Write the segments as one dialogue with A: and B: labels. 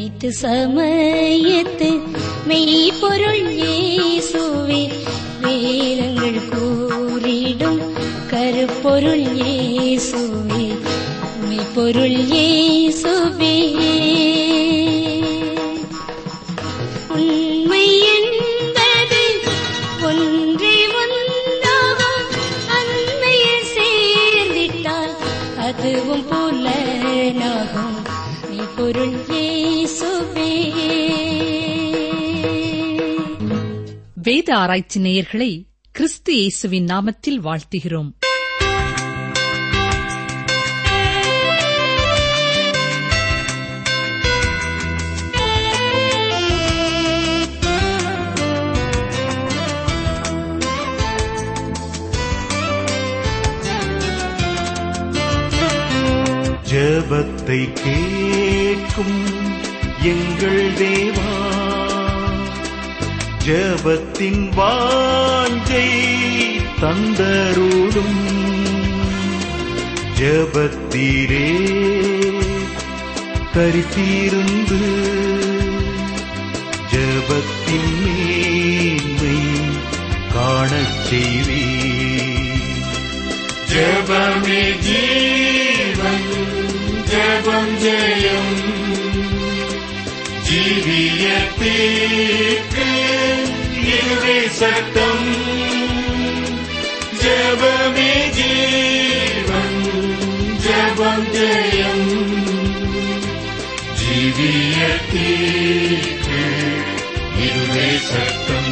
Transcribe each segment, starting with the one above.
A: அனைத்து சமயத்து மெய்ப்பொருள் இயேசுவே வேதங்கள் கூறிடும் கருப்பொருள் இயேசுவே மெய்ப்பொருள் இயேசுவே உண்மை என்பது ஒன்றே ஒன்றாகும் அன்னையில் சேர்ந்திட்டால் அதுவும் புலனாகும் மெய்ப்பொருள் இயேசுவே
B: வேத ஆராய்ச்சி நேயர்களை கிறிஸ்து இயேசுவின் நாமத்தில் வாழ்த்துகிறோம்
C: ஜெபத்தை கேட்கும் எங்கள் தேவா ஜெபத்தின் வாஞ்சை தந்தருளும் ஜெபத்தீரே தரித்திருந்து ஜெபத்தின் மேன்மை காணச் செய்வீர்
D: ஜெபமே ஜீவன் ஜெபம் ஜெயம் ஜீவியத்திற்கு இதுவே சட்டம் ஜெபமே ஜீவன் ஜெபம் ஜெயம் ஜீவியத்திற்கு இதுவே சட்டம்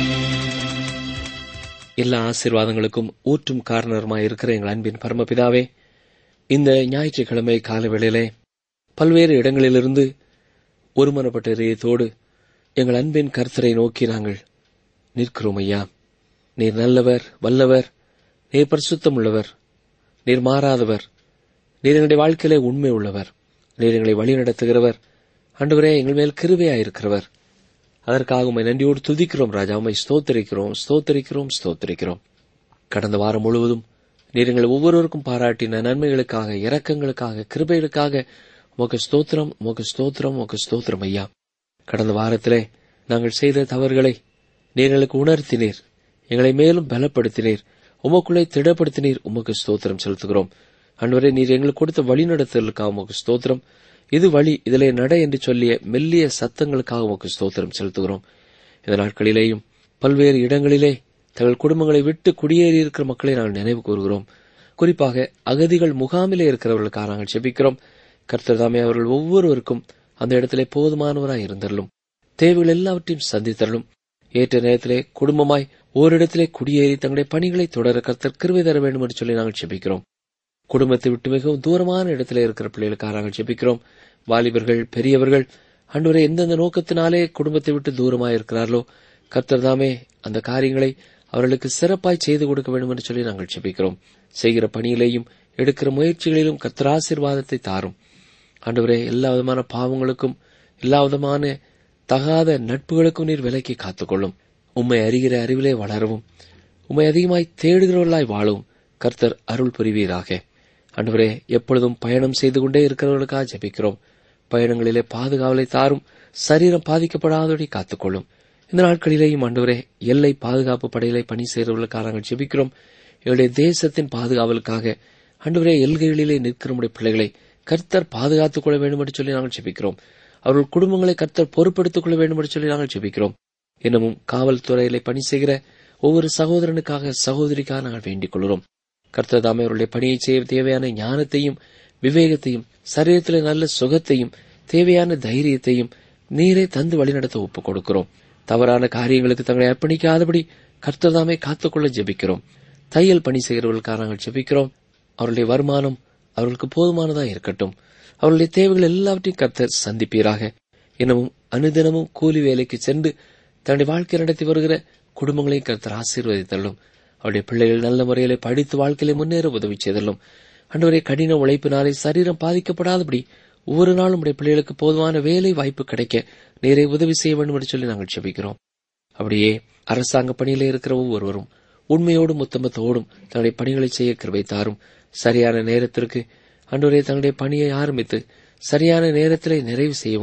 E: எல்லா ஆசீர்வாதங்களுக்கும் ஊற்றும் காரணருமாய் இருக்கிற எங்கள் அன்பின் பரமபிதாவே இந்த ஞாயிற்றுக்கிழமை காலவேளையிலே பல்வேறு இடங்களிலிருந்து ஒருமனப்பட்ட இதயத்தோடு எங்கள் அன்பின் கர்த்தரை நோக்கி நாங்கள் நிற்கிறோம் ஐயா நீர் நல்லவர் வல்லவர் நீர் பரிசுத்தம் உள்ளவர் நீர் மாறாதவர் நீர் எங்களுடைய வாழ்க்கையிலே உண்மை உள்ளவர் நீர் எங்களை வழி நடத்துகிறவர் ஆண்டவரே எங்கள் மேல் கிருபையாயிருக்கிறவர் அதற்காக உம்மை நன்றியோடு துதிக்கிறோம் ராஜா உம்மை ஸ்தோத்தரிக்கிறோம் ஸ்தோத்தரிக்கிறோம் ஸ்தோத்தரிக்கிறோம் கடந்த வாரம் முழுவதும் நீர் எங்கள் ஒவ்வொருவருக்கும் பாராட்டின நன்மைகளுக்காக இரக்கங்களுக்காக கிருபைகளுக்காக உமக்கு ஸ்தோத்திரம் உமக்கு ஸ்தோத்திரம் உமக்கு ஸ்தோத்திரம் ஐயா கடந்த வாரத்திலே நாங்கள் செய்த தவறுகளை நீர் எங்களுக்கு உணர்த்தினீர் எங்களை மேலும் பலப்படுத்தினீர் உமக்குள்ளே திடப்படுத்தினீர் உமக்கு ஸ்தோத்திரம் செலுத்துகிறோம் அன்வரே நீர் எங்களுக்கு கொடுத்த வழிநடத்தலுக்காக உமக்கு ஸ்தோத்திரம் இது வழி இதிலே நட என்று சொல்லிய மெல்லிய சத்தங்களுக்காக உமக்கு ஸ்தோத்திரம் செலுத்துகிறோம் இந்த நாட்களிலேயும் பல்வேறு இடங்களிலே தங்கள் குடும்பங்களை விட்டு குடியேறியிருக்கிற மக்களை நாங்கள் நினைவு கூறுகிறோம் குறிப்பாக அகதிகள் முகாமிலே இருக்கிறவர்களுக்காக நாங்கள் செபிக்கிறோம் கர்த்தர் தாமே அவர்கள் ஒவ்வொருவருக்கும் அந்த இடத்திலே போதுமானவராய் இருந்தருளும் தேவைகள் எல்லாவற்றையும் சந்தித்தருளும் ஏற்ற நேரத்திலே குடும்பமாய் ஓரிடத்திலே குடியேறி தங்களுடைய பணிகளை தொடர கர்த்தர் கிருவை தர வேண்டும் என்று சொல்லி நாங்கள் செபிக்கிறோம் குடும்பத்தை விட்டு மிகவும் தூரமான இடத்திலே இருக்கிற பிள்ளைகளுக்காக நாங்கள் ஜெபிக்கிறோம் வாலிபர்கள் பெரியவர்கள் அன்றுவரை எந்தெந்த நோக்கத்தினாலே குடும்பத்தை விட்டு தூரமாக இருக்கிறார்களோ கர்த்தர் தாமே அந்த காரியங்களை அவர்களுக்கு சிறப்பாய் செய்து கொடுக்க வேண்டும் என்று சொல்லி நாங்கள் ஜெபிக்கிறோம் செய்கிற பணியிலேயும் எடுக்கிற முயற்சிகளிலும் கர்த்தர் ஆசீர்வாதத்தை தாரும் ஆண்டவரே எல்லா விதமான பாவங்களுக்கும் எல்லா விதமான தகாத நட்புகளுக்கும் நீர் விலக்கி காத்துக்கொள்ளும் உம்மை அறிகிற அறிவிலே வளரவும் உம்மை அதிகமாய் தேடுகிறவர்களாய் வாழவும் கர்த்தர் அருள் புரிவீராக ஆண்டவரே எப்பொழுதும் பயணம் செய்து கொண்டே இருக்கிறவர்களுக்காக ஜெபிக்கிறோம் பயணங்களிலே பாதுகாவலை தாரும் சரீரம் பாதிக்கப்படாதபடி காத்துக்கொள்ளும் இந்த நாட்களிலேயும் ஆண்டவரே எல்லை பாதுகாப்பு படையிலே பணி செய்கிறவர்களுக்காக நாங்கள் ஜெபிக்கிறோம் எங்களுடைய தேசத்தின் பாதுகாவலுக்காக ஆண்டவரே எல்கைகளிலே நிற்கிற நம்முடைய பிள்ளைகளை கர்த்தர் பாதுகாத்துக் கொள்ள வேண்டும் என்று சொல்லி நாங்கள் ஜெபிக்கிறோம் அவர்கள் குடும்பங்களை கர்த்தர் பொறுப்படுத்திக் கொள்ள வேண்டும் என்று சொல்லி நாங்கள் ஜெபிக்கிறோம் இன்னமும் காவல்துறையிலே பணி செய்கிற ஒவ்வொரு சகோதரனுக்காக சகோதரிக்காக நாங்கள் வேண்டிக் கொள்கிறோம் கர்த்தர் தாமே அவருடைய பணியை செய்ய தேவையான ஞானத்தையும் விவேகத்தையும் சரீரத்திலே நல்ல சுகத்தையும் தேவையான தைரியத்தையும் நீரே தந்து வழிநடத்த ஒப்புக் கொடுக்கிறோம் தவறான காரியங்களுக்கு தங்களை அர்ப்பணிக்காதபடி கர்த்தர் தாமே காத்துக்கொள்ள ஜெபிக்கிறோம் தையல் பணி செய்கிறவர்களுக்காக நாங்கள் ஜெபிக்கிறோம் அவருடைய வருமானம் அவர்களுக்கு போதுமானதா இருக்கட்டும் அவருடைய தேவைகள் எல்லாவற்றையும் கர்த்தர் சந்திப்பீராக இன்னமும் அனுதினமும் கூலி வேலைக்கு சென்று தன்னுடைய வாழ்க்கை நடத்தி வருகிற குடும்பங்களையும் கர்த்தர் ஆசீர்வதித்தள்ளும் அவருடைய பிள்ளைகள் நல்ல முறையிலே படித்து வாழ்க்கையிலே முன்னேற உதவி செய்தலும் அன்றுவரை கடின உழைப்பினாலே சரீரம் பாதிக்கப்படாதபடி ஒவ்வொரு நாளும் உடைய பிள்ளைகளுக்கு போதுமான வேலை வாய்ப்பு கிடைக்க நேரே உதவி செய்ய வேண்டும் என்று சொல்லி நாங்கள் செபிக்கிறோம் அப்படியே அரசாங்க பணியிலே இருக்கிற ஒவ்வொருவரும் உண்மையோடும் உத்தமத்தோடும் தங்களுடைய பணிகளை செய்ய கிருபை தாரும் சரியான நேரத்திற்கு அன்றுவரே தங்களுடைய பணியை ஆரம்பித்து சரியான நேரத்திலே நிறைவு செய்யவும்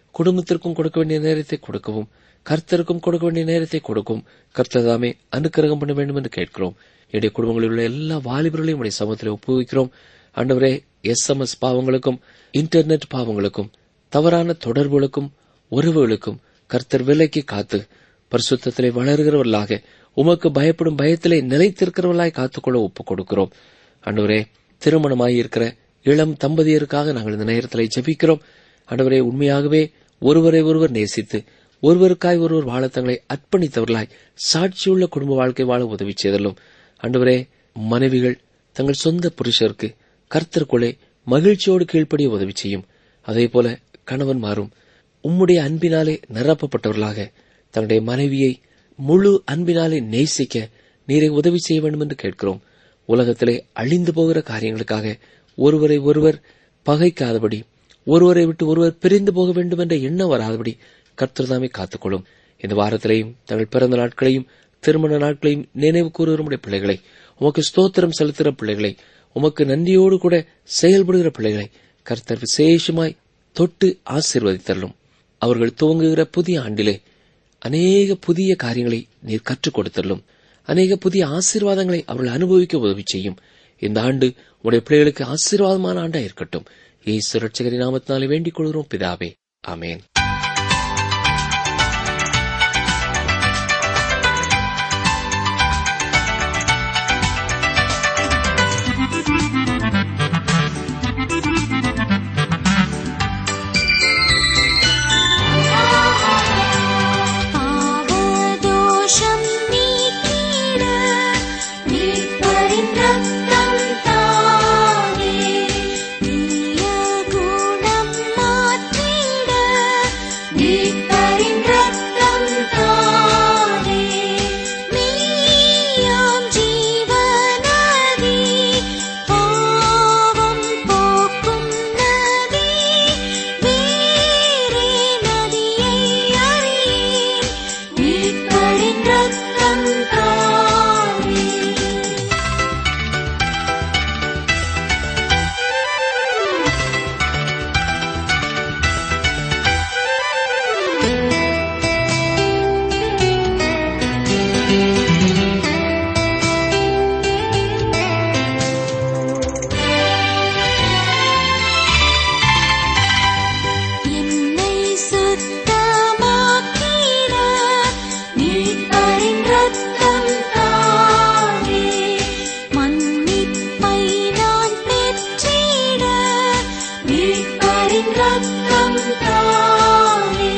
E: குடும்பத்திற்கும் கொடுக்க வேண்டிய நேரத்தை கொடுக்கவும் கர்த்தருக்கும் கொடுக்க வேண்டிய நேரத்தை கொடுக்கவும் கர்த்தர் தாமே அனுக்கிரகம் பண்ண வேண்டும் என்று கேட்கிறோம் என்னுடைய குடும்பங்களில் உள்ள எல்லா வாலிபர்களையும் உடைய சமூகத்தில் ஒப்புவிக்கிறோம் ஆண்டவரே எஸ்எம்எஸ் பாவங்களுக்கும் இன்டர்நெட் பாவங்களுக்கும் தவறான தொடர்புகளுக்கும் உறவுகளுக்கும் கர்த்தர் விலைக்கு காத்து பரிசுத்தத்திலே வளர்கிறவர்களாக உமக்கு பயப்படும் பயத்திலே நிலைத்திருக்கிறவர்களாய் காத்துக்கொள்ள ஒப்புக் கொடுக்கிறோம் ஆண்டவரே திருமணமாயிருக்கிற இளம் தம்பதியருக்காக நாங்கள் இந்த நேரத்தில் ஜெபிக்கிறோம் ஆண்டவரே உண்மையாகவே ஒருவரை ஒருவர் நேசித்து ஒருவருக்காய் ஒருவர் வாழ தங்களை அர்ப்பணித்தவர்களாய் சாட்சியுள்ள குடும்ப வாழ்க்கை வாழ உதவி செய்தலும் ஆண்டவரே மனைவிகள் தங்கள் சொந்த புருஷருக்கு கர்த்தருக்குள்ளே மகிழ்ச்சியோடு கீழ்ப்படிய உதவி செய்யும் அதே போல கணவன் மாறும் உம்முடைய அன்பினாலே நிரப்பப்பட்டவர்களாக தன்னுடைய மனைவியை முழு அன்பினாலே நேசிக்க நீரை உதவி செய்ய வேண்டும் என்று கேட்கிறோம் உலகத்திலே அழிந்து போகிற காரியங்களுக்காக ஒருவரை ஒருவர் பகைக்காதபடி ஒருவரை விட்டு ஒருவர் பிரிந்து போக வேண்டும் என்ற எண்ணம் வராதபடி கர்த்தர்தாமே காத்துக்கொள்ளும் இந்த வாரத்திலேயும் தங்கள் பிறந்த நாட்களையும் திருமண நாட்களையும் நினைவு கூறுகிற பிள்ளைகளை உமக்கு ஸ்தோத்திரம் செலுத்துகிற பிள்ளைகளை உமக்கு நன்றியோடு கூட செயல்படுகிற பிள்ளைகளை கர்த்தர் விசேஷமாய் தொட்டு ஆசீர்வதித்தள்ளும் அவர்கள் துவங்குகிற புதிய ஆண்டிலே அநேக புதிய காரியங்களை நீர் கற்றுக் கொடுத்தள்ளும் அநேக புதிய ஆசீர்வாதங்களை அவர்கள் அனுபவிக்க உதவி செய்யும் இந்த ஆண்டு உடைய பிள்ளைகளுக்கு ஆசீர்வாதமான ஆண்டா இருக்கட்டும் இயேசு ரட்சகரின் நாமத்தினாலே வேண்டிக் கொள்கிறோம் பிதாவே ஆமேன்
A: பாவதோஷம் நீக்கிட மீட்பரின் ரத்தம் தானே தீய குணம் மாற்றிட மீட்பரின் ரத்தம் தானே நீயாம் ஜீவநதி பாவம் போக்கும் நதி வேறே நதியை அறியேன் மீட்பரின் ரத்தம் தானே என்னை சுத்தமாக்கிட மீட்பரின் ரத்தம் தானே மன்னிப்பை நான் பெற்றிட மீட்பரின் ரத்தம் தானே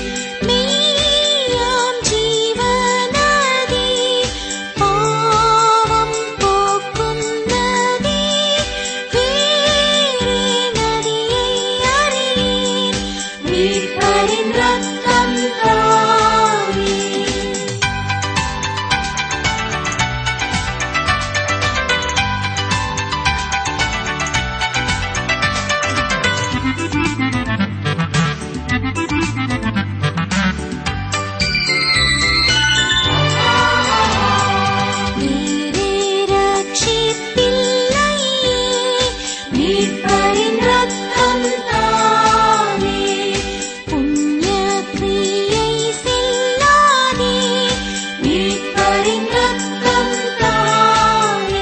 A: மெய்யாம் ஜீவநதி பாவம் போக்கும் நதி வேறே நதியை அறியேன் மீட்பரின் ரத்தம் தானே நீரே ரட்சிப்பில்லையே மீட்பரின் ரத்தம் தானே புண்ணிய கிரியை செல்லாதே மீட்பரின் ரத்தம் தானே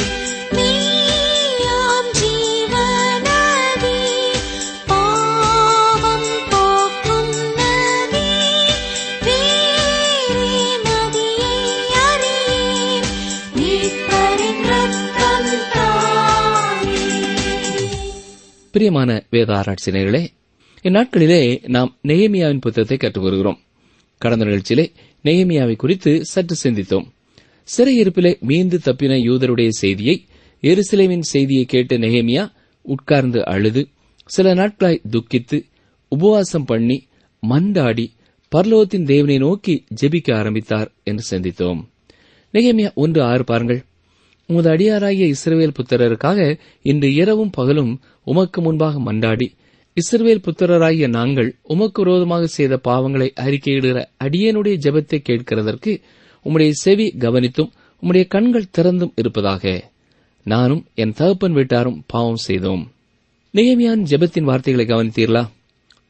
A: மெய்யாம் ஜீவநதி பாவம் போக்கும் நதி வேறே நதியை அறியேன் மீட்பரின் ரத்தம் தானே
E: பிரியமான வேத ஆராய்ச்சினர்களே இந்நாட்களிலே நாம் நெகேமியாவின் புத்தகத்தை கற்றுக் வருகிறோம் கடந்த நிகழ்ச்சியிலே நெகேமியாவை குறித்து சற்று சிந்தித்தோம் சிறையிருப்பிலே மீண்டு தப்பின யூதருடைய செய்தியை எருசலேமின் செய்தியை கேட்ட நெகேமியா உட்கார்ந்து அழுது சில நாட்களாய் துக்கித்து உபவாசம் பண்ணி மண்டாடி பர்லோகத்தின் தேவனை நோக்கி ஜெபிக்க ஆரம்பித்தார் என்று சிந்தித்தோம் நெகேமியா ஒன்று ஆறு பாருங்கள் உமது அடியாராகிய இஸ்ரவேல் புத்திரருக்காக இன்று இரவும் பகலும் உமக்கு முன்பாக மண்டாடி இஸ்ரவேல் புத்திரராகிய நாங்கள் உமக்கு விரோதமாக செய்த பாவங்களை அறிக்கையிடுகிற அடியனுடைய ஜெபத்தை கேட்கிறதற்கு உம்முடைய செவி கவனித்தும் உம்முடைய கண்கள் திறந்தும் இருப்பதாக நானும் என் தகப்பன் வீட்டாரும் பாவம் செய்தோம் நெகேமியான் ஜெபத்தின் வார்த்தைகளை கவனித்தீர்களா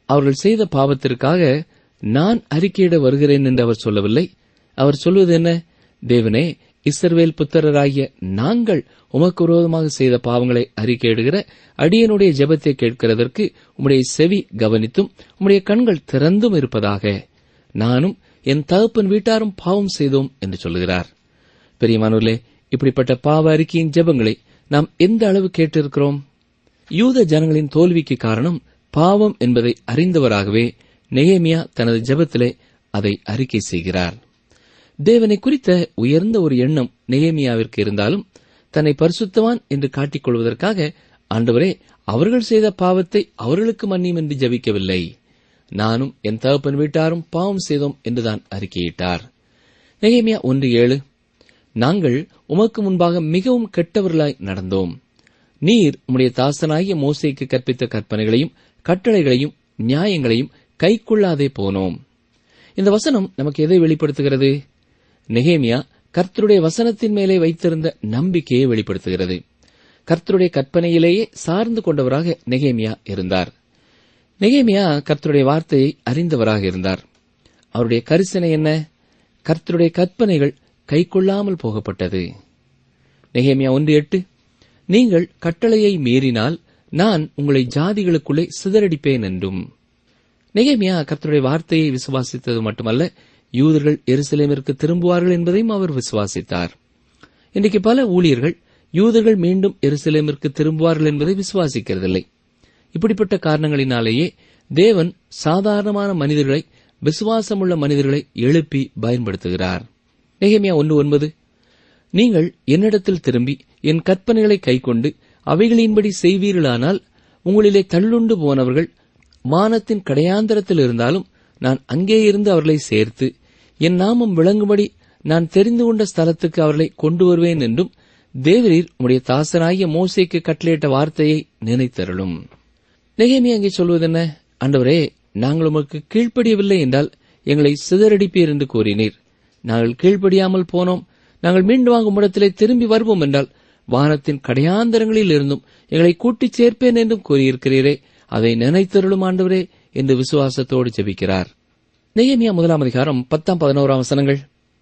E: அவர்கள் செய்த பாவத்திற்காக நான் அறிக்கையிட வருகிறேன் என்று அவர் சொல்லவில்லை அவர் சொல்வது என்ன தேவனே இஸ்ரவேல் புத்திரராகிய நாங்கள் உமக்கு விரோதமாக செய்த பாவங்களை அறிக்கையிடுகிற அடியனுடைய ஜெபத்தை கேட்கிறதற்கு உம்முடைய செவி கவனித்தும் உம்முடைய கண்கள் திறந்தும் இருப்பதாக நானும் என் தகப்பன் வீட்டாரும் பாவம் செய்தோம் என்று சொல்லுகிறார் பெரியமானூர்களே இப்படிப்பட்ட பாவ அறிக்கையின் ஜெபங்களை நாம் எந்த அளவு கேட்டிருக்கிறோம் யூத ஜனங்களின் தோல்விக்கு காரணம் பாவம் என்பதை அறிந்தவராகவே நெகேமியா தனது ஜெபத்திலே அதை அறிக்கை செய்கிறார் தேவனை குறித்த உயர்ந்த ஒரு எண்ணம் நெகேமியாவிற்கு இருந்தாலும் தன்னை பரிசுத்தவான் என்று காட்டிக் கொள்வதற்காக ஆண்டவரே அவர்கள் செய்த பாவத்தை அவர்களுக்கு மன்னியும் என்று ஜெபிக்கவில்லை நானும் என் தகப்பன் வீட்டாரும் பாவம் செய்தோம் என்றுதான் அறிக்கையிட்டார் நெகேமியா ஒன்று ஏழு நாங்கள் உமக்கு முன்பாக மிகவும் கெட்டவர்களாய் நடந்தோம் நீர் உம்முடைய தாசனாகிய மோசேக்கு கற்பித்த கற்பனைகளையும் கட்டளைகளையும் நியாயங்களையும் கைக்கொள்ளாதே போனோம் இந்த வசனம் நமக்கு எதை வெளிப்படுத்துகிறது நெகேமியா கர்த்தருடைய வசனத்தின் மேலே வைத்திருந்த நம்பிக்கையை வெளிப்படுத்துகிறது கர்த்தருடைய கற்பனையிலேயே சார்ந்து கொண்டவராக நெகேமியா இருந்தார் நெகேமியா கர்த்தருடைய வார்த்தையை அறிந்தவராக இருந்தார் அவருடைய கரிசனை என்ன கர்த்தருடைய கற்பனைகள் கைக்கொள்ளாமல் போகப்பட்டது நெகேமியா ஒன்று எட்டு நீங்கள் கட்டளையை மீறினால் நான் உங்களை ஜாதிகளுக்குள்ளே சிதறடிப்பேன் என்றும் நெகேமியா கர்த்தருடைய வார்த்தையை விசுவாசித்தது மட்டுமல்ல யூதர்கள் எருசலேமிற்கு திரும்புவார்கள் என்பதையும் அவர் விசுவாசித்தார் இன்றைக்கு பல ஊழியர்கள் யூதர்கள் மீண்டும் எருசலேமிற்கு திரும்புவார்கள் என்பதை விசுவாசிக்கிறதில்லை இப்படிப்பட்ட காரணங்களினாலேயே தேவன் சாதாரணமான மனிதர்களை விசுவாசமுள்ள மனிதர்களை எழுப்பி பயன்படுத்துகிறார் நெகேமியா ஒன்று ஒன்பது நீங்கள் என்னிடத்தில் திரும்பி என் கற்பனைகளை கைக்கொண்டு அவைகளின்படி செய்வீர்களானால் உங்களிலே தள்ளுண்டு போனவர்கள் வானத்தின் கடையாந்தரத்தில் இருந்தாலும் நான் அங்கே இருந்து அவர்களை சேர்த்து என் நாமம் விளங்கும்படி நான் தெரிந்து கொண்ட ஸ்தலத்துக்கு அவர்களை கொண்டு வருவேன் என்றும் தேவரீர் உம்முடைய தாசனாகிய மோசேக்கு கட்டளையிட்ட வார்த்தையை நினைத்தருளும் நெகேமி அங்கே சொல்வதென்ன ஆண்டவரே நாங்கள் உமக்கு கீழ்ப்படியவில்லை என்றால் எங்களை சிதறடிப்பீர் என்று கூறினீர் நாங்கள் கீழ்ப்படியாமல் போனோம் நாங்கள் மீண்டு வாங்கும் இடத்திலே திரும்பி வருவோம் என்றால் வானத்தின் கடையாந்தரங்களில் இருந்தும் எங்களை கூட்டிச் சேர்ப்பேன் என்றும் கூறியிருக்கிறீரே அதை நினைத்தருளும் ஆண்டவரே என்று விசுவாசத்தோடு ஜெபிக்கிறார் நெய்யமியா முதலாம் அதிகாரம் பத்தாம் பதினோராம் வசனங்கள்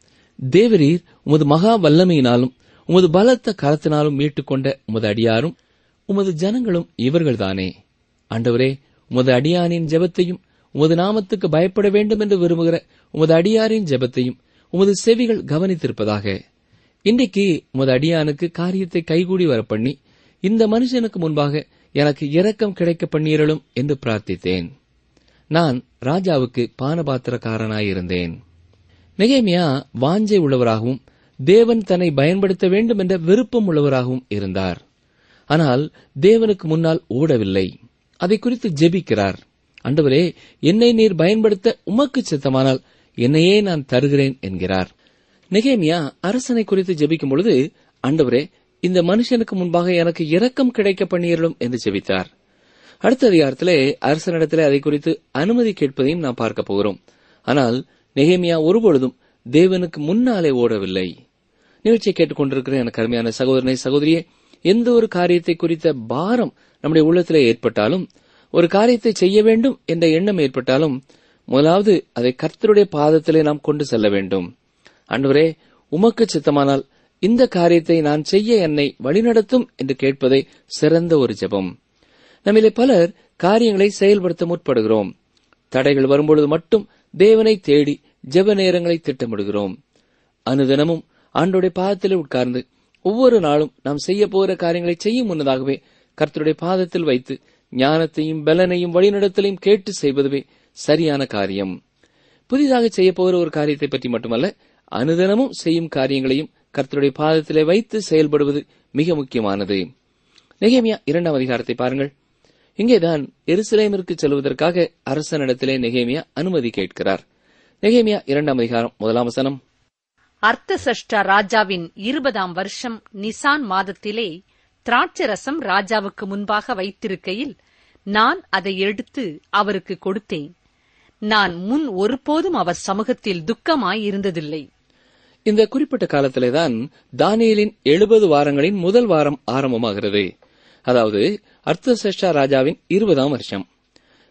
E: தேவரீர் உமது மகா வல்லமையினாலும் உமது பலத்த கரத்தினாலும் மீட்டுக்கொண்ட உமது அடியாரும் உமது ஜனங்களும் இவர்கள்தானே ஆண்டவரே உமது அடியானின் ஜெபத்தையும் உமது நாமத்துக்கு பயப்பட வேண்டும் என்று விரும்புகிற உமது அடியாரின் ஜெபத்தையும் உமது செவிகள் கவனித்திருப்பதாக இன்றைக்கு உமது அடியானுக்கு காரியத்தை கைகூடி வர பண்ணி இந்த மனுஷனுக்கு முன்பாக எனக்கு இரக்கம் கிடைக்க பண்ணீரலும் என்று பிரார்த்தித்தேன் நான் ராஜாவுக்கு பானபாத்திரக்காரனாயிருந்தேன் நெகேமியா வாஞ்சை உள்ளவராகவும் தேவன் தன்னை பயன்படுத்த வேண்டும் என்ற விருப்பம் உள்ளவராகவும் இருந்தார் ஆனால் தேவனுக்கு முன்னால் ஓடவில்லை அதை குறித்து ஜெபிக்கிறார் அண்டவரே என்னை நீர் பயன்படுத்த உமக்கு சித்தமானால் என்னையே நான் தருகிறேன் என்கிறார் நெகேமியா அரசனை குறித்து ஜெபிக்கும் பொழுது ஆண்டவரே இந்த மனுஷனுக்கு முன்பாக எனக்கு இரக்கம் கிடைக்க பண்ணியறலும் என்று ஜெபித்தார் அடுத்த அதிகாரத்திலே அரசனிடத்திலே அதை குறித்து அனுமதி கேட்பதையும் நாம் பார்க்க போகிறோம் ஆனால் நெகேமியா ஒருபொழுதும் தேவனுக்கு முன்னாலே ஓடவில்லை நிகழ்ச்சியை கேட்டுக்கொண்டிருக்கிற எனக்கு அருமையான சகோதரனை சகோதரியே எந்த ஒரு காரியத்தை குறித்த பாரம் நம்முடைய உள்ளத்திலே ஏற்பட்டாலும் ஒரு காரியத்தை செய்ய வேண்டும் என்ற எண்ணம் ஏற்பட்டாலும் முதலாவது அதை கர்த்தருடைய பாதத்திலே நாம் கொண்டு செல்ல வேண்டும் அன்றுவரே உமக்கு சித்தமானால் இந்த காரியத்தை நான் செய்ய என்னை வழிநடத்தும் என்று கேட்பதை சிறந்த ஒரு ஜெபம் நம்மிலே பலர் காரியங்களை செயல்படுத்த முற்படுகிறோம் தடைகள் வரும்பொழுது மட்டும் தேவனை தேடி ஜெப நேரங்களை திட்டமிடுகிறோம் அனுதினமும் ஆண்டோடைய பாதத்திலே உட்கார்ந்து ஒவ்வொரு நாளும் நாம் செய்ய போகிற காரியங்களை செய்யும் முன்னதாகவே கர்த்தருடைய பாதத்தில் வைத்து ஞானத்தையும் பலனையும் வழிநடத்தலையும் கேட்டு செய்வதுவே சரியான காரியம் புதிதாக செய்ய போகிற ஒரு காரியத்தை பற்றி மட்டுமல்ல அனுதினமும் செய்யும் காரியங்களையும் கர்த்தருடைய பாதத்திலே வைத்து செயல்படுவது மிக முக்கியமானது நெகேமியா இரண்டாம் அதிகாரத்தை பாருங்கள் இங்கேதான் எருசலேமிற்கு செல்வதற்காக அரசனிடத்திலே நெகேமியா அனுமதி கேட்கிறார் நெகேமியா இரண்டாம் அதிகாரம் முதலாம் வசனம்
B: அர்த்தசஷ்டா ராஜாவின் இருபதாம் வருஷம் நிசான் மாதத்திலே திராட்சரசம் ராஜாவுக்கு முன்பாக வைத்திருக்கையில் நான் அதை எடுத்து அவருக்கு கொடுத்தேன் நான் முன் ஒருபோதும் அவர் சமூகத்தில் துக்கமாய் இருந்ததில்லை
E: இந்த குறிப்பிட்ட காலத்திலேதான் தானியலின் எழுபது வாரங்களின் முதல் வாரம் ஆரம்பமாகிறது அதாவது அர்த்தசஷ்டா ராஜாவின் இருபதாம் வருஷம்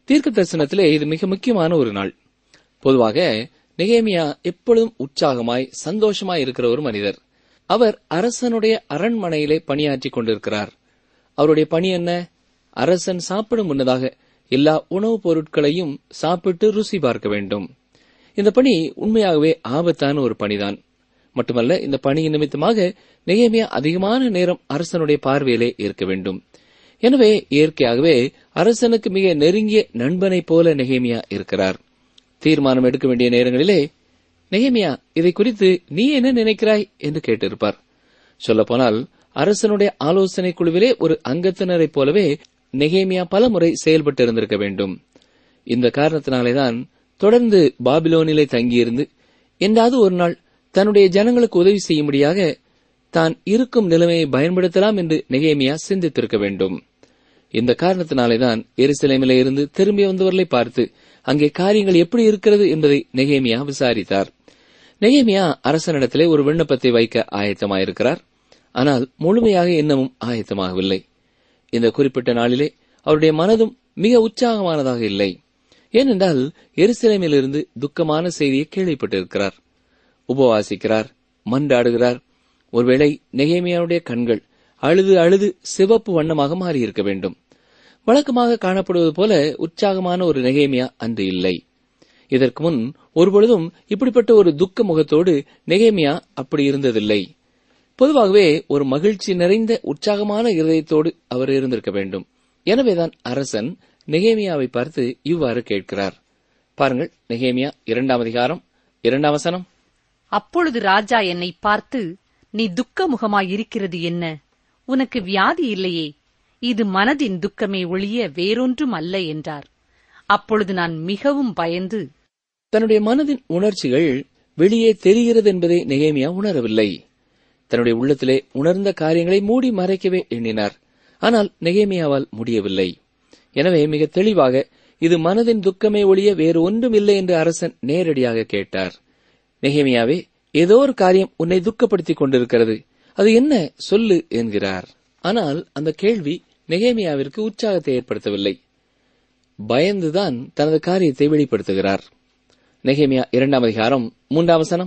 E: தீர்க்க தரிசனத்திலே இது மிக முக்கியமான ஒரு நாள் பொதுவாக நெகேமியா எப்பொழுதும் உற்சாகமாய் சந்தோஷமாய் இருக்கிற ஒரு மனிதர் அவர் அரசனுடைய அரண்மனையிலே பணியாற்றிக் கொண்டிருக்கிறார் அவருடைய பணி என்ன அரசன் சாப்பிடும் முன்னதாக எல்லா உணவுப் பொருட்களையும் சாப்பிட்டு ருசி பார்க்க வேண்டும் இந்த பணி உண்மையாகவே ஆபத்தான ஒரு பணிதான் மட்டுமல்ல இந்த பணியின் நிமித்தமாக நெகேமியா அதிகமான நேரம் அரசனுடைய பார்வையிலே இருக்க வேண்டும் எனவே இயற்கையாகவே அரசனுக்கு மிக நெருங்கிய நண்பனைப் போல நெகேமியா இருக்கிறார் தீர்மானம் எடுக்க வேண்டிய நேரங்களிலே நெகேமியா இதை குறித்து நீ என்ன நினைக்கிறாய் என்று கேட்டிருப்பார் சொல்லப்போனால் அரசனுடைய ஆலோசனை குழுவிலே ஒரு அங்கத்தினரைப் போலவே நெகேமியா பலமுறை செயல்பட்டு இருந்திருக்க வேண்டும் இந்த காரணத்தினாலேதான் தொடர்ந்து பாபிலோனிலே தங்கியிருந்து என்றாவது ஒரு நாள் தன்னுடைய ஜனங்களுக்கு உதவி செய்யும்படியாக தான் இருக்கும் நிலைமையை பயன்படுத்தலாம் என்று நெகேமியா சிந்தித்திருக்க வேண்டும் இந்த காரணத்தினாலேதான் எருசலேமிலே இருந்து திரும்பி வந்தவர்களை பார்த்து அங்கே காரியங்கள் எப்படி இருக்கிறது என்பதை நெகேமியா விசாரித்தார் நெகேமியா அரசனிடத்திலே ஒரு விண்ணப்பத்தை வைக்க ஆயத்தமாயிருக்கிறார் ஆனால் முழுமையாக இன்னமும் ஆயத்தமாகவில்லை இந்த குறிப்பிட்ட நாளிலே அவருடைய மனதும் மிக உற்சாகமானதாக இல்லை ஏனென்றால் எருசலேமிலிருந்து துக்கமான செய்தியை கேள்விப்பட்டிருக்கிறார் உபவாசிக்கிறார் மன்றாடுகிறார் ஒருவேளை நெகேமியாவுடைய கண்கள் அழுது அழுது சிவப்பு வண்ணமாக மாறியிருக்க வேண்டும் வழக்கமாக காணப்படுவது போல உற்சாகமான ஒரு நெகேமியா அன்று இல்லை இதற்கு முன் ஒருபொழுதும் இப்படிப்பட்ட ஒரு துக்க முகத்தோடு நெகேமியா அப்படி இருந்ததில்லை பொதுவாகவே ஒரு மகிழ்ச்சி நிறைந்த உற்சாகமான இருதயத்தோடு அவர் இருந்திருக்க வேண்டும் எனவேதான் அரசன் நெகேமியாவை பார்த்து இவ்வாறு கேட்கிறார் பாருங்கள் நெகேமியா இரண்டாம் அதிகாரம் இரண்டாம் வசனம்
B: அப்பொழுது ராஜா என்னை பார்த்து நீ துக்க முகமாயிருக்கிறது என்ன உனக்கு வியாதி இல்லையே இது மனதின் துக்கமே ஒழிய வேறொன்றும் அல்ல என்றார் அப்பொழுது நான் மிகவும் பயந்து
E: தன்னுடைய மனதின் உணர்ச்சிகள் வெளியே தெரிகிறது என்பதை நெகேமியா உணரவில்லை தன்னுடைய உள்ளத்திலே உணர்ந்த காரியங்களை மூடி மறைக்கவே எண்ணினார் ஆனால் நெகேமியாவால் முடியவில்லை எனவே மிக தெளிவாக இது மனதின் துக்கமே ஒழிய வேறு ஒன்றும் இல்லை என்று அரசன் நேரடியாக கேட்டார் நெகேமியாவே ஏதோ ஒரு காரியம் உன்னை துக்கப்படுத்திக் கொண்டிருக்கிறது அது என்ன சொல்லு என்கிறார் ஆனால் அந்த கேள்வி நெகேமியாவிற்கு உற்சாகத்தை ஏற்படுத்தவில்லை பயந்துதான் தனது காரியத்தை வெளிப்படுத்துகிறார் நெகேமியா இரண்டாம் அதிகாரம் மூன்றாம் வசனம்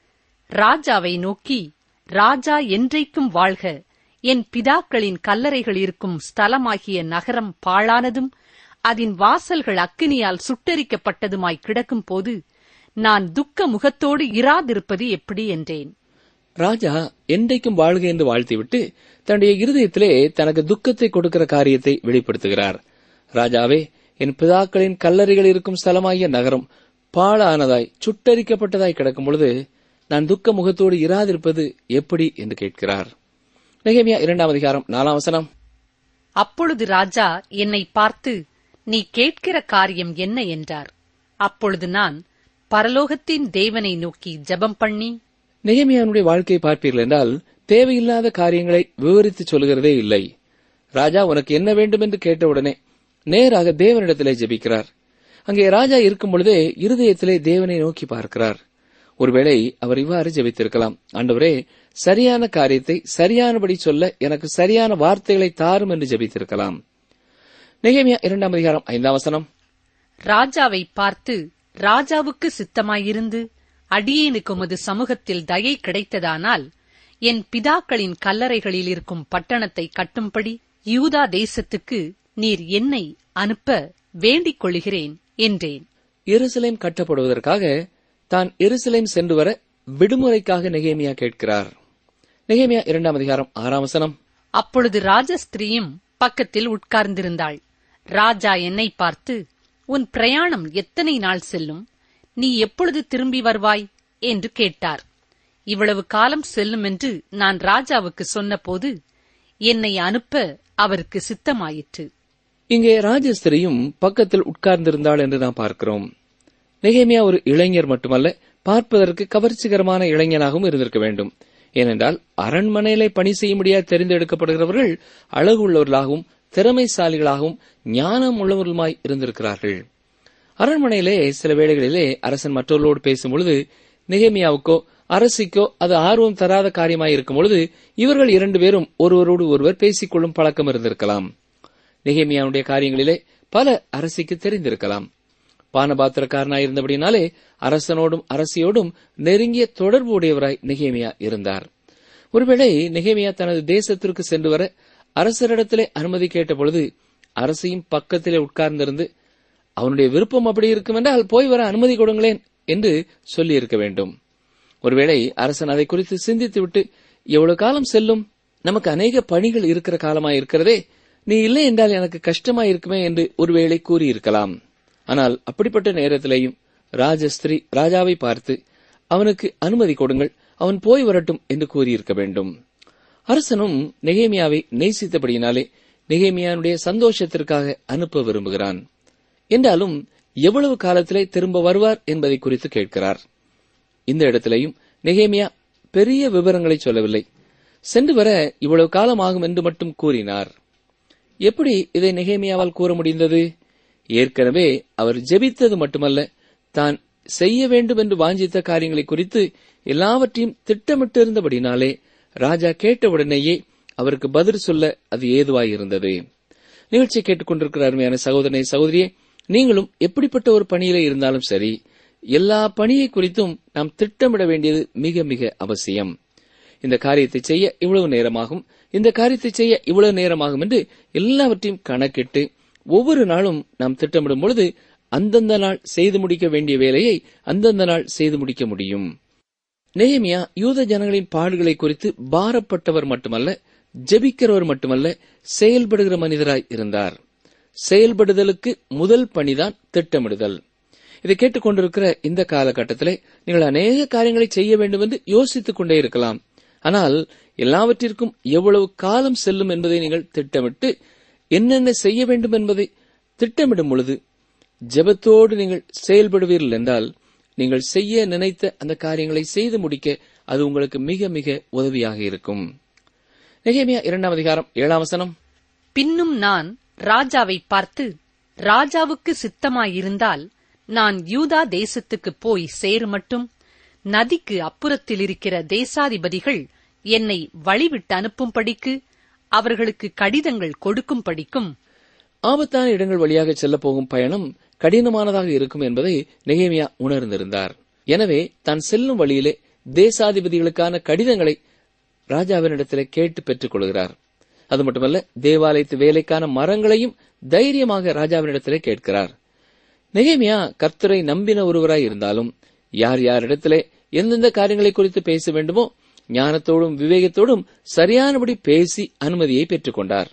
B: ராஜாவை நோக்கி ராஜா என்றைக்கும் வாழ்க என் பிதாக்களின் கல்லறைகள் இருக்கும் ஸ்தலமாகிய நகரம் பாழானதும் அதன் வாசல்கள் அக்கினியால் சுட்டெரிக்கப்பட்டதுமாய் கிடக்கும் போது நான் துக்க முகத்தோடு இராதிருப்பது எப்படி என்றேன்
E: ராஜா என்றைக்கும் வாழ்க என்று வாழ்த்திவிட்டு தன்னுடைய இருதயத்திலே தனக்கு துக்கத்தை கொடுக்கிற காரியத்தை வெளிப்படுத்துகிறார் ராஜாவே என் பிதாக்களின் கல்லறைகள் இருக்கும் ஸ்தலமாகிய நகரம் பாழானதாய் சுட்டரிக்கப்பட்டதாய் கிடக்கும் பொழுது நான் துக்க முகத்தோடு இராதிருப்பது எப்படி என்று கேட்கிறார் நெகேமியா இரண்டாம் அதிகாரம் நாலாம் வசனம்
B: அப்பொழுது ராஜா என்னை பார்த்து நீ கேட்கிற காரியம் என்ன என்றார் அப்பொழுது நான் பரலோகத்தின் தேவனை நோக்கி ஜெபம் பண்ணி
E: நெகேமியானுடைய வாழ்க்கையை பார்ப்பீர்கள் என்றால் தேவையில்லாத காரியங்களை விவரித்து சொல்கிறதே இல்லை ராஜா உனக்கு என்ன வேண்டும் என்று கேட்டவுடனே நேராக தேவனிடத்திலே ஜெபிக்கிறார் அங்கே ராஜா இருக்கும் பொழுதே இருதயத்திலே தேவனை நோக்கி பார்க்கிறார் ஒருவேளை அவர் இவ்வாறு ஜெபித்திருக்கலாம் ஆண்டவரே சரியான காரியத்தை சரியானபடி சொல்ல எனக்கு சரியான வார்த்தைகளை தாரும் என்று ஜெபித்திருக்கலாம் நெகேமியா இரண்டாம் அதிகாரம் ஐந்தாம் வசனம்
B: ராஜாவை பார்த்து ராஜாவுக்கு சித்தமாயிருந்து அடியேனுக்கு உமது சமூகத்தில் தயை கிடைத்ததானால் என் பிதாக்களின் கல்லறைகளில் இருக்கும் பட்டணத்தை கட்டும்படி யூதா தேசத்துக்கு நீர் என்னை அனுப்ப வேண்டிக் கொள்கிறேன் என்றேன்
E: எருசலேம் கட்டப்படுவதற்காக தான் எருசலேம் சென்று வர விடுமுறைக்காக நெகேமியா கேட்கிறார் நெகேமியா இரண்டாம் அதிகாரம் ஆறாம் வசனம்
B: அப்பொழுது ராஜஸ்திரீயும் பக்கத்தில் உட்கார்ந்திருந்தாள் ராஜா என்னை பார்த்து உன் பிரயாணம் எத்தனை நாள் செல்லும் நீ எப்பொழுது திரும்பி வருவாய் என்று கேட்டார் இவ்வளவு காலம் செல்லும் என்று நான் ராஜாவுக்கு சொன்னபோது என்னை அனுப்ப அவருக்கு சித்தமாயிற்று
E: இங்கே ராஜஸ்திரியும் பக்கத்தில் உட்கார்ந்திருந்தாள் என்று நாம் பார்க்கிறோம் நெகேமியா ஒரு இளைஞர் மட்டுமல்ல பார்ப்பதற்கு கவர்ச்சிகரமான இளைஞனாகவும் இருந்திருக்க வேண்டும் ஏனென்றால் அரண்மனையிலே பணி செய்யும்படியாக தெரிந்தெடுக்கப்படுகிறவர்கள் அழகு உள்ளவர்களாகவும் திறமைசாலிகளாகவும் ஞானம் உள்ளவர்களுமாய் இருந்திருக்கிறார்கள் அரண்மனையிலே சில வேளைகளிலே அரசன் மற்றவர்களோடு பேசும் பொழுது நெகேமியாவுக்கோ அரசிக்கோ அது ஆர்வம் தராத காரியமாய் இருக்கும் பொழுது இவர்கள் இரண்டு பேரும் ஒருவரோடு ஒருவர் பேசிக்கொள்ளும் பழக்கம் இருந்திருக்கலாம் நெகேமியாவுடைய காரியங்களிலே பல அரசிக்கு தெரிந்திருக்கலாம் பானபாத்திரக்காரனாயிருந்தபடினாலே அரசனோடும் அரசியோடும் நெருங்கிய தொடர்பு உடையவராய் நெகேமியா இருந்தார் ஒருவேளை நெகேமியா தனது தேசத்திற்கு சென்று வர அரசரிடத்திலே அனுமதி கேட்டபொழுது அரசியும் பக்கத்திலே உட்கார்ந்திருந்து அவனுடைய விருப்பம் அப்படி இருக்கும் என்றால் போய் வர அனுமதி கொடுங்களேன் என்று சொல்லியிருக்க வேண்டும் ஒருவேளை அரசன் அதை குறித்து சிந்தித்துவிட்டு எவ்வளவு காலம் செல்லும் நமக்கு அநேக பணிகள் இருக்கிற காலமாய் இருக்கிறதே நீ இல்லை என்றால் எனக்கு கஷ்டமாய் இருக்குமே என்று ஒருவேளை கூறியிருக்கலாம் ஆனால் அப்படிப்பட்ட நேரத்திலேயும் ராஜஸ்திரீ ராஜாவை பார்த்து அவனுக்கு அனுமதி கொடுங்கள் அவன் போய் வரட்டும் என்று கூறியிருக்க வேண்டும் அரசனும் நெகேமியாவை நேசித்தபடியினாலே நெகேமியானுடைய சந்தோஷத்திற்காக அனுப்ப விரும்புகிறான் என்றாலும் எவ்வளவு காலத்திலே திரும்ப வருவார் என்பதை குறித்து கேட்கிறார் இந்த இடத்திலேயும் நெகேமியா பெரிய விவரங்களை சொல்லவில்லை சென்று வர இவ்வளவு காலம் ஆகும் என்று மட்டும் கூறினார் எப்படி இதை நெகேமியாவால் கூற முடிந்தது ஏற்கனவே அவர் ஜெபித்தது மட்டுமல்ல தான் செய்ய வேண்டும் என்று வாஞ்சித்த காரியங்களை குறித்து எல்லாவற்றையும் திட்டமிட்டிருந்தபடினாலே ராஜா கேட்டவுடனேயே அவருக்கு பதில் சொல்ல அது ஏதுவாயிருந்தது நிகழ்ச்சியை கேட்டுக்கொண்டிருக்கிற அருமையான சகோதரனை சகோதரியே நீங்களும் எப்படிப்பட்ட ஒரு பணியில இருந்தாலும் சரி எல்லா பணியை குறித்தும் நாம் திட்டமிட வேண்டியது மிக மிக அவசியம் இந்த காரியத்தை செய்ய இவ்வளவு நேரமாகும் இந்த காரியத்தை செய்ய இவ்வளவு நேரமாகும் என்று எல்லாவற்றையும் கணக்கிட்டு ஒவ்வொரு நாளும் நாம் திட்டமிடும் பொழுது அந்தந்த நாள் செய்து முடிக்க வேண்டிய வேலையை அந்தந்த நாள் செய்து முடிக்க முடியும் நெஹேமியா யூத ஜனங்களின் பாடுகளை குறித்து பாரப்பட்டவர் மட்டுமல்ல ஜெபிக்கிறவர் மட்டுமல்ல செயல்படுகிற மனிதராய் இருந்தார் செயல்படுதலுக்கு முதல் பணிதான் திட்டமிடுதல் இதை கேட்டுக்கொண்டிருக்கிற இந்த காலகட்டத்திலே நீங்கள் அநேக காரியங்களை செய்ய வேண்டும் என்று யோசித்துக் கொண்டே இருக்கலாம் ஆனால் எல்லாவற்றிற்கும் எவ்வளவு காலம் செல்லும் என்பதை நீங்கள் திட்டமிட்டு என்னென்ன செய்ய வேண்டும் என்பதை திட்டமிடும் பொழுது ஜெபத்தோடு நீங்கள் செயல்படுவீர்கள் என்றால் நீங்கள் செய்ய நினைத்த அந்த காரியங்களை செய்து முடிக்க அது உங்களுக்கு மிக மிக உதவியாக இருக்கும் நெகேமியா இரண்டாம் அதிகாரம் ஏழாம் வசனம்
B: பின்னும் நான் ராஜாவை பார்த்து ராஜாவுக்கு சித்தமாயிருந்தால் நான் யூதா தேசத்துக்கு போய் சேருமட்டும் நதிக்கு அப்புறத்தில் இருக்கிற தேசாதிபதிகள் என்னை வழிவிட்டு அனுப்பும்படிக்கு அவர்களுக்கு கடிதங்கள் கொடுக்கும்படிக்கும்
E: ஆபத்தான இடங்கள் வழியாக செல்லப் போகும் பயணம் கடினமானதாக இருக்கும் என்பதை நெகேமியா உணர்ந்திருந்தார் எனவே தான் செல்லும் வழியிலே தேசாதிபதிகளுக்கான கடிதங்களை ராஜாவினிடத்திலே கேட்டு பெற்றுக் கொள்கிறார் அது மட்டுமல்ல தேவாலயத்து வேலைக்கான மரங்களையும் தைரியமாக ராஜாவினிடத்திலே கேட்கிறார் நெகேமியா கர்த்தரை நம்பின ஒருவராய் இருந்தாலும் யார் யாரிடத்திலே எந்தெந்த காரியங்களை குறித்து பேச வேண்டுமோ ஞானத்தோடும் விவேகத்தோடும் சரியானபடி பேசி அனுமதியை பெற்றுக்கொண்டார்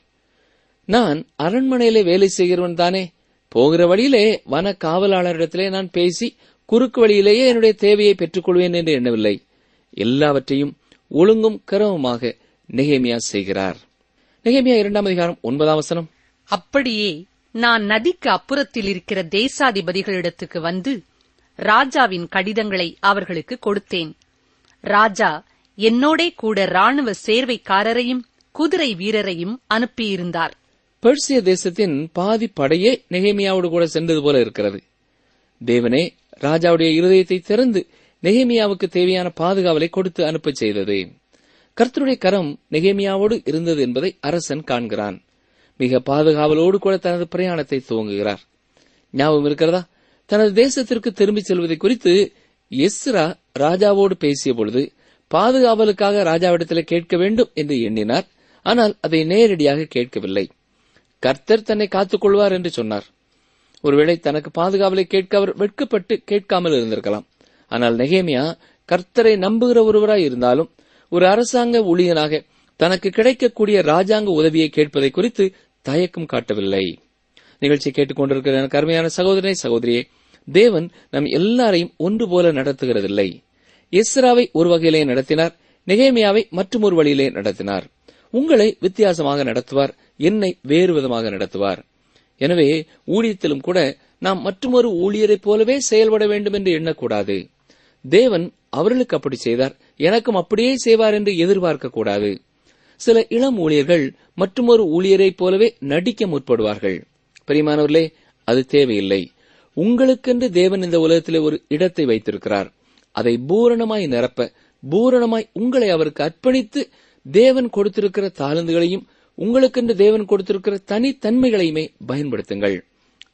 E: நான் அரண்மனையிலே வேலை செய்கிறவன் தானே போகிற வழியிலே வன காவலாளரிடத்திலே நான் பேசி குறுக்கு வழியிலேயே என்னுடைய தேவையை பெற்றுக்கொள்வேன் என்று எண்ணவில்லை எல்லாவற்றையும் ஒழுங்கும் கரவுமாக நெகேமியா செய்கிறார் நெகேமியா இரண்டாம் அதிகாரம் ஒன்பதாம் வசனம்
B: அப்படியே நான் நதிக்கு அப்புறத்தில் இருக்கிற தேசாதிபதிகளிடத்துக்கு வந்து ராஜாவின் கடிதங்களை அவர்களுக்கு கொடுத்தேன் ராஜா என்னோடே கூட ராணுவ சேர்வைக்காரரையும் குதிரை வீரரையும் அனுப்பியிருந்தார்
E: பெர்சிய தேசத்தின் பாதி படையே நெகேமியாவோடு கூட சென்றது போல இருக்கிறது தேவனே ராஜாவுடைய இருதயத்தை திறந்து நெகேமியாவுக்கு தேவையான பாதுகாவலை கொடுத்து அனுப்பச் செய்தது கர்த்தருடைய கரம் நெகேமியாவோடு இருந்தது என்பதை அரசன் காண்கிறான் மிக பாதுகாவலோடு கூட தனது பிரயாணத்தை துவங்குகிறார் ஞாபகம் இருக்கிறதா தனது தேசத்திற்கு திரும்பிச் செல்வதை குறித்து எஸ்ரா ராஜாவோடு பேசிய பொழுது பாதுகாவலுக்காக ராஜாவிடத்தில் கேட்க வேண்டும் என்று எண்ணினார் ஆனால் அதை நேரடியாக கேட்கவில்லை கர்த்தர் தன்னை காத்துக் கொள்வார் என்று சொன்னார் ஒருவேளை தனக்கு பாதுகாவலை கேட்க அவர் வெட்கப்பட்டு கேட்காமல் இருந்திருக்கலாம் ஆனால் நெகேமியா கர்த்தரை நம்புகிற ஒருவராய் இருந்தாலும் ஒரு அரசாங்க ஊழியனாக தனக்கு கிடைக்கக்கூடிய ராஜாங்க உதவியை கேட்பதை குறித்து தயக்கம் காட்டவில்லை நிகழ்ச்சி கேட்டுக்கொண்டிருக்கிற எனக்கு அருமையான சகோதரனை சகோதரியே தேவன் நம் எல்லாரையும் ஒன்று போல நடத்துகிறதில்லை எஸ்ராவை ஒரு வகையிலே நடத்தினார் நெகேமியாவை மற்றும் ஒரு வழியிலே நடத்தினார் உங்களை வித்தியாசமாக நடத்துவார் என்னை வேறு விதமாக நடத்துவார் எனவே ஊழியத்திலும் கூட நாம் மற்றொரு ஊழியரைப் போலவே செயல்பட வேண்டும் என்று எண்ணக்கூடாது தேவன் அவர்களுக்கு அப்படி செய்தார் எனக்கும் அப்படியே செய்வார் என்று எதிர்பார்க்க கூடாது சில இளம் ஊழியர்கள் மற்றொரு ஊழியரைப் போலவே நடிக்க முற்படுவார்கள் பெரியமானவர்களே அது தேவையில்லை உங்களுக்கென்று தேவன் இந்த உலகத்திலே ஒரு இடத்தை வைத்திருக்கிறார் அதை பூரணமாய் நிரப்ப பூரணமாய் உங்களை அவருக்கு அர்ப்பணித்து தேவன் கொடுத்திருக்கிற தாளந்துகளையும் உங்களுக்கென்று தேவன் கொடுத்திருக்கிற தனித்தன்மைகளையுமே பயன்படுத்துங்கள்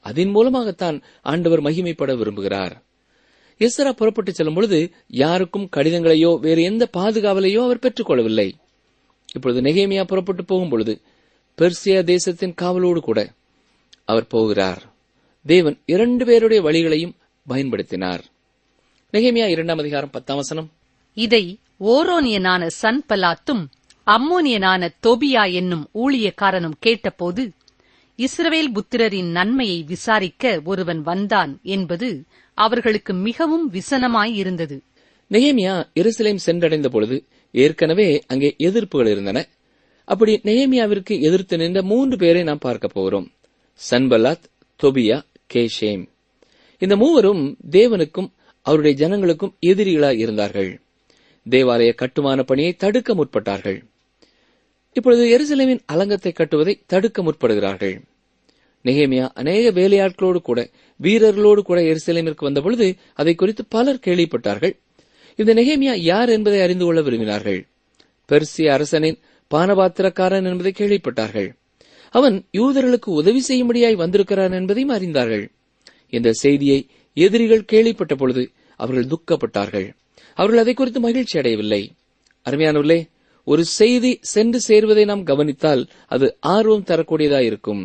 E: அதன் மூலமாகத்தான் ஆண்டவர் மகிமைப்பட விரும்புகிறார் எஸ்ரா புறப்பட்டு செல்லும் பொழுது யாருக்கும் கடிதங்களையோ வேறு எந்த பாதுகாவலையோ அவர் பெற்றுக்கொள்ளவில்லை இப்பொழுது நெகேமியா புறப்பட்டு போகும் பொழுது பெர்சியா தேசத்தின் காவலோடு கூட அவர் போகிறார் தேவன் இரண்டு பேருடைய வழிகளையும் பயன்படுத்தினார் நெகேமியா இரண்டாம் அதிகாரம் பத்தாம் வசனம்
B: இதை ஓரோனியனான சன்பலாத்தும் அம்மோனியனான தொபியா என்னும் ஊழியக்காரனும் கேட்டபோது இஸ்ரவேல் புத்திரரின் நன்மையை விசாரிக்க ஒருவன் வந்தான் என்பது அவர்களுக்கு மிகவும் விசனமாயிருந்தது
E: நெகேமியா எருசலேம் சென்றடைந்த பொழுது ஏற்கனவே அங்கே எதிர்ப்புகள் இருந்தன அப்படி நெகேமியாவிற்கு எதிர்த்து நின்ற மூன்று பேரை நாம் பார்க்க போகிறோம் சன்பலாத் தொபியா கேஷேம் இந்த மூவரும் தேவனுக்கும் அவருடைய ஜனங்களுக்கும் எதிரிகளாய் இருந்தார்கள் தேவாலய கட்டுமான பணியை தடுக்க முற்பட்டார்கள் இப்பொழுது எருசலேமின் அலங்கத்தை கட்டுவதை தடுக்க முற்படுகிறார்கள் நெகேமியா அநேக வேலையாட்களோடு கூட வீரர்களோடு கூட எருசலேமிற்கு வந்தபொழுது அதை குறித்து பலர் கேள்விப்பட்டார்கள் இந்த நெகேமியா யார் என்பதை அறிந்து கொள்ள விரும்பினார்கள் பெர்சிய அரசனின் பானபாத்திரக்காரன் என்பதை கேள்விப்பட்டார்கள் அவன் யூதர்களுக்கு உதவி செய்யும்படியாய் வந்திருக்கிறான் என்பதையும் அறிந்தார்கள் இந்த செய்தியை எதிரிகள் கேள்விப்பட்ட பொழுது அவர்கள் துக்கப்பட்டார்கள் அவர்கள் அதை குறித்து மகிழ்ச்சி அடையவில்லை அருமையானவர்களே ஒரு செய்தி சென்று சேர்வதை நாம் கவனித்தால் அது ஆர்வம் தரக்கூடியதாயிருக்கும்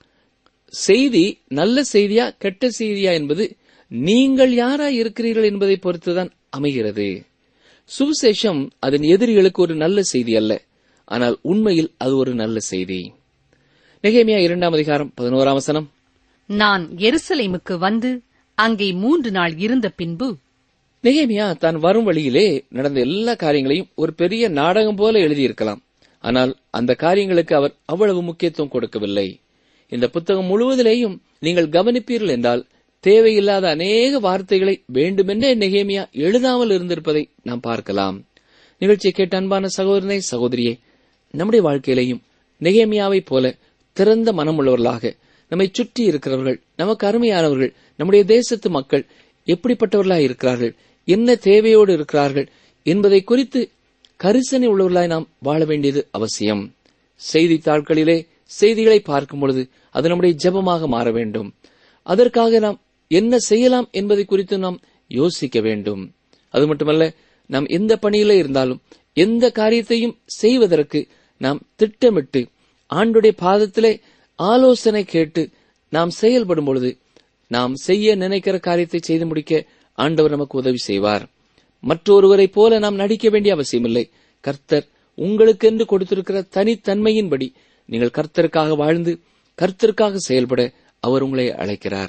E: செய்தி நல்ல செய்தியா கெட்ட செய்தியா என்பது நீங்கள் யாரா இருக்கிறீர்கள் என்பதை பொறுத்துதான் அமைகிறது சுவிசேஷம் அதன் எதிரிகளுக்கு ஒரு நல்ல செய்தி அல்ல ஆனால் உண்மையில் அது ஒரு நல்ல செய்தி நெகேமியா இரண்டாம் அதிகாரம் பதினோராம் வசனம்
B: நான் எருசலேமுக்கு வந்து அங்கே மூன்று நாள் இருந்த பின்பு
E: நெகேமியா தான் வரும் வழியிலே நடந்த எல்லா காரியங்களையும் ஒரு பெரிய நாடகம் போல எழுதியிருக்கலாம் ஆனால் அந்த காரியங்களுக்கு அவர் அவ்வளவு முக்கியத்துவம் கொடுக்கவில்லை இந்த புத்தகம் முழுவதிலேயும் நீங்கள் கவனிப்பீர்கள் என்றால் தேவையில்லாத அநேக வார்த்தைகளை வேண்டுமென்றே நெகேமியா எழுதாமல் இருந்திருப்பதை நாம் பார்க்கலாம் நிகழ்ச்சியை கேட்ட அன்பான சகோதரனை சகோதரியே நம்முடைய வாழ்க்கையிலையும் நெகேமியாவைப் போல திறந்த மனமுள்ளவர்களாக நம்மை சுற்றி இருக்கிறவர்கள் நமக்கு அருமையானவர்கள் நம்முடைய தேசத்து மக்கள் எப்படிப்பட்டவர்களாய் இருக்கிறார்கள் என்ன தேவையோடு இருக்கிறார்கள் என்பதை குறித்து கரிசனை உள்ளவர்களாய் நாம் வாழ வேண்டியது அவசியம் செய்தித்தாட்களிலே செய்திகளை பார்க்கும் பொழுது அது நம்முடைய ஜெபமாக மாற வேண்டும் அதற்காக நாம் என்ன செய்யலாம் என்பதை குறித்து நாம் யோசிக்க வேண்டும் அது மட்டுமல்ல நாம் எந்த பணியிலே இருந்தாலும் எந்த காரியத்தையும் செய்வதற்கு நாம் திட்டமிட்டு ஆண்டுடைய பாதத்திலே ஆலோசனை கேட்டு நாம் செயல்படும் பொழுது நாம் செய்ய நினைக்கிற காரியத்தை செய்து முடிக்க ஆண்டவர் நமக்கு உதவி செய்வார் மற்றொருவரைப் போல நாம் நடிக்க வேண்டிய அவசியமில்லை கர்த்தர் உங்களுக்கென்று கொடுத்திருக்கிற தனித்தன்மையின்படி நீங்கள் கர்த்தருக்காக வாழ்ந்து கர்த்தருக்காக செயல்பட அவர் உங்களை அழைக்கிறார்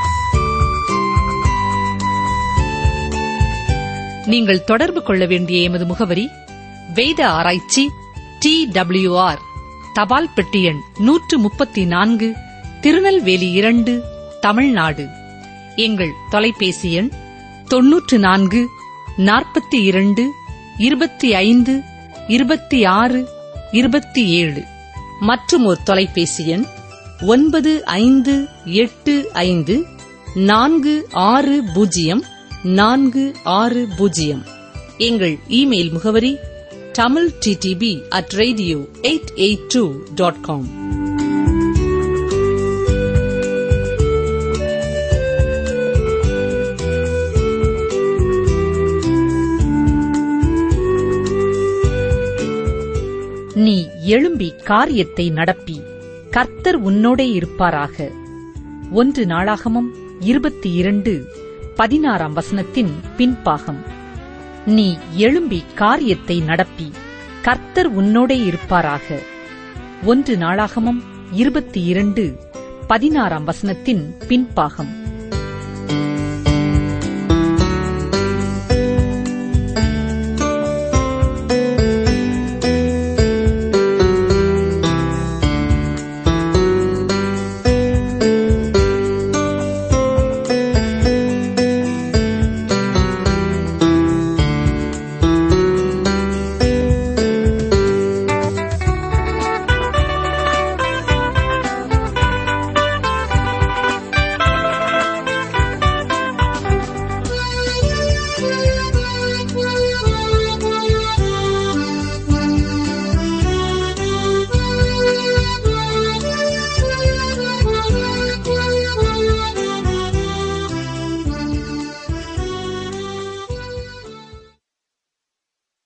B: நீங்கள் தொடர்பு கொள்ள வேண்டிய எமது முகவரி வேத ஆராய்ச்சி டி ஆர் தபால் பெட்டி எண் நூற்று முப்பத்தி நான்கு திருநெல்வேலி இரண்டு தமிழ்நாடு எங்கள் தொலைபேசி எண் தொன்னூற்று நான்கு நாற்பத்தி இரண்டு இருபத்தி ஐந்து இருபத்தி ஆறு இருபத்தி ஏழு மற்றும் ஒரு தொலைபேசி எண் ஒன்பது ஐந்து எட்டு ஐந்து நான்கு ஆறு பூஜ்ஜியம் நான்கு ஆறு பூஜ்ஜியம் எங்கள் இமெயில் முகவரி Tamil DTP at radio eight eight two dot com நீ எழும்பி காரியத்தை நடப்பி கர்த்தர் உன்னோடே இருப்பாராக ஒன்று நாளாகமம் இருபத்தி இரண்டு பதினாறாம் வசனத்தின் பின்பாகம் நீ எழும்பி காரியத்தை நடப்பி கர்த்தர் உன்னோடே இருப்பாராக ஒன்று நாளாகமம் இருபத்தி இரண்டு பதினாறாம் வசனத்தின் பின்பாகம்